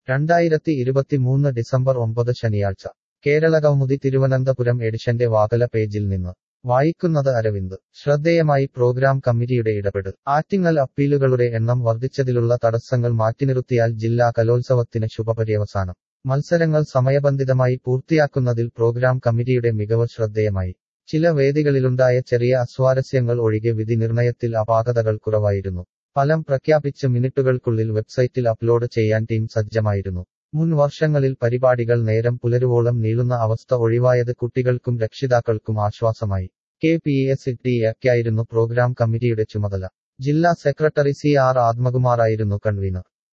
രണ്ടായിരത്തി ഇരുപത്തിമൂന്ന് ഡിസംബർ ഒമ്പത് ശനിയാഴ്ച കേരളകൗമുദി തിരുവനന്തപുരം എഡിഷന്റെ വാകല പേജിൽ നിന്ന് വായിക്കുന്നത് അരവിന്ദ് ശ്രദ്ധേയമായി പ്രോഗ്രാം കമ്മിറ്റിയുടെ ഇടപെടൽ ആറ്റിങ്ങൽ അപ്പീലുകളുടെ എണ്ണം വർദ്ധിച്ചതിലുള്ള തടസ്സങ്ങൾ മാറ്റിനിർത്തിയാൽ ജില്ലാ കലോത്സവത്തിന് ശുഭപര്യവസാനം മത്സരങ്ങൾ സമയബന്ധിതമായി പൂർത്തിയാക്കുന്നതിൽ പ്രോഗ്രാം കമ്മിറ്റിയുടെ മികവ് ശ്രദ്ധേയമായി ചില വേദികളിലുണ്ടായ ചെറിയ അസ്വാരസ്യങ്ങൾ ഒഴികെ വിധി നിർണയത്തിൽ അപാകതകൾ കുറവായിരുന്നു ഫലം പ്രഖ്യാപിച്ച് മിനിറ്റുകൾക്കുള്ളിൽ വെബ്സൈറ്റിൽ അപ്ലോഡ് ചെയ്യാൻ ടീം സജ്ജമായിരുന്നു മുൻ വർഷങ്ങളിൽ പരിപാടികൾ നേരം പുലരുവോളം നീളുന്ന അവസ്ഥ ഒഴിവായത് കുട്ടികൾക്കും രക്ഷിതാക്കൾക്കും ആശ്വാസമായി കെ പി എസ് ടിയായിരുന്നു പ്രോഗ്രാം കമ്മിറ്റിയുടെ ചുമതല ജില്ലാ സെക്രട്ടറി സി ആർ ആത്മകുമാറായിരുന്നു കൺവീനർ